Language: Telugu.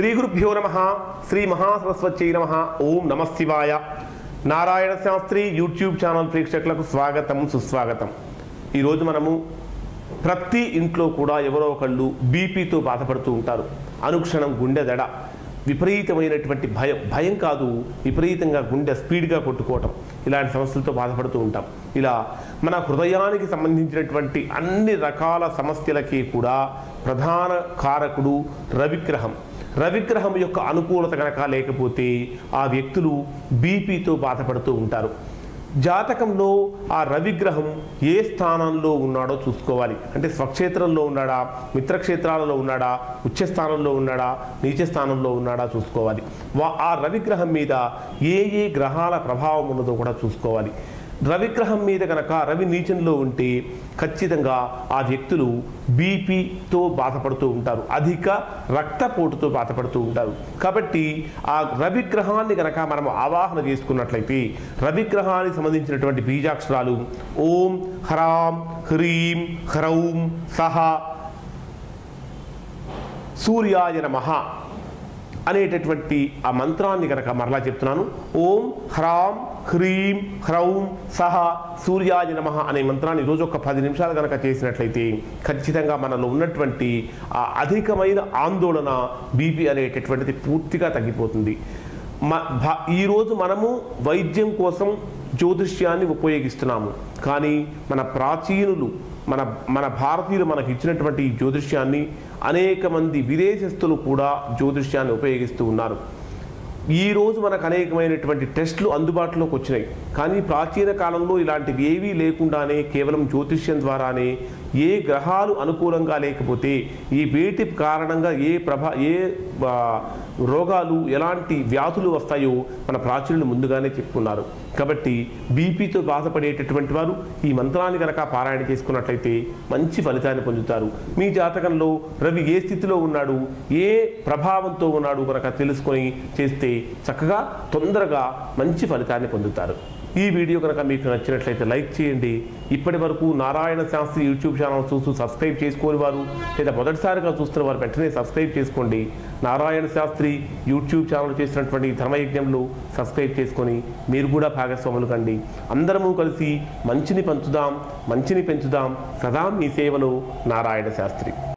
శ్రీ గురుభ్యో నమ శ్రీ మహాసరస్వత్యై నమ ఓం నమ శివాయ నారాయణ శాస్త్రి యూట్యూబ్ ఛానల్ ప్రేక్షకులకు స్వాగతం సుస్వాగతం ఈరోజు మనము ప్రతి ఇంట్లో కూడా ఎవరో ఒకళ్ళు బీపీతో బాధపడుతూ ఉంటారు అనుక్షణం గుండె దడ విపరీతమైనటువంటి భయం భయం కాదు విపరీతంగా గుండె స్పీడ్గా కొట్టుకోవటం ఇలాంటి సమస్యలతో బాధపడుతూ ఉంటాం ఇలా మన హృదయానికి సంబంధించినటువంటి అన్ని రకాల సమస్యలకి కూడా ప్రధాన కారకుడు రవిగ్రహం రవిగ్రహం యొక్క అనుకూలత కనుక లేకపోతే ఆ వ్యక్తులు బీపీతో బాధపడుతూ ఉంటారు జాతకంలో ఆ రవిగ్రహం ఏ స్థానంలో ఉన్నాడో చూసుకోవాలి అంటే స్వక్షేత్రంలో ఉన్నాడా మిత్రక్షేత్రాలలో ఉన్నాడా ఉచ్చ స్థానంలో ఉన్నాడా నీచ స్థానంలో ఉన్నాడా చూసుకోవాలి వా ఆ రవిగ్రహం మీద ఏ ఏ గ్రహాల ప్రభావం ఉన్నదో కూడా చూసుకోవాలి రవిగ్రహం మీద కనుక రవి నీచంలో ఉంటే ఖచ్చితంగా ఆ వ్యక్తులు బీపీతో బాధపడుతూ ఉంటారు అధిక రక్తపోటుతో బాధపడుతూ ఉంటారు కాబట్టి ఆ రవిగ్రహాన్ని కనుక మనం ఆవాహన చేసుకున్నట్లయితే రవిగ్రహానికి సంబంధించినటువంటి బీజాక్షరాలు ఓం హ్రాం హ్రీం హ్రౌం సహ సూర్యాయ నమః అనేటటువంటి ఆ మంత్రాన్ని కనుక మరలా చెప్తున్నాను ఓం హ్రాం హ్రీం హ్రౌం సహ సూర్యాయ నమ అనే మంత్రాన్ని రోజు ఒక పది నిమిషాలు కనుక చేసినట్లయితే ఖచ్చితంగా మనలో ఉన్నటువంటి ఆ అధికమైన ఆందోళన బీపీ అనేటటువంటిది పూర్తిగా తగ్గిపోతుంది మ భ ఈరోజు మనము వైద్యం కోసం జ్యోతిష్యాన్ని ఉపయోగిస్తున్నాము కానీ మన ప్రాచీనులు మన మన భారతీయులు మనకు ఇచ్చినటువంటి ఈ జ్యోతిష్యాన్ని అనేక మంది విదేశస్తులు కూడా జ్యోతిష్యాన్ని ఉపయోగిస్తూ ఉన్నారు ఈ రోజు మనకు అనేకమైనటువంటి టెస్టులు అందుబాటులోకి వచ్చినాయి కానీ ప్రాచీన కాలంలో ఇలాంటివి ఏవీ లేకుండానే కేవలం జ్యోతిష్యం ద్వారానే ఏ గ్రహాలు అనుకూలంగా లేకపోతే ఈ వేటి కారణంగా ఏ ప్రభ ఏ ఆ, రోగాలు ఎలాంటి వ్యాధులు వస్తాయో మన ప్రాచీనులు ముందుగానే చెప్పుకున్నారు కాబట్టి బీపీతో బాధపడేటటువంటి వారు ఈ మంత్రాన్ని కనుక పారాయణ చేసుకున్నట్లయితే మంచి ఫలితాన్ని పొందుతారు మీ జాతకంలో రవి ఏ స్థితిలో ఉన్నాడు ఏ ప్రభావంతో ఉన్నాడు కనుక తెలుసుకొని చేస్తే చక్కగా తొందరగా మంచి ఫలితాన్ని పొందుతారు ఈ వీడియో కనుక మీకు నచ్చినట్లయితే లైక్ చేయండి ఇప్పటి వరకు నారాయణ శాస్త్రి యూట్యూబ్ ఛానల్ చూస్తూ సబ్స్క్రైబ్ చేసుకోని వారు లేదా మొదటిసారిగా చూస్తున్న వారు వెంటనే సబ్స్క్రైబ్ చేసుకోండి నారాయణ శాస్త్రి యూట్యూబ్ ఛానల్ చేసినటువంటి ఈ ధర్మయజ్ఞంలో సబ్స్క్రైబ్ చేసుకొని మీరు కూడా భాగస్వాములు కండి అందరము కలిసి మంచిని పంచుదాం మంచిని పెంచుదాం సదా మీ సేవలో నారాయణ శాస్త్రి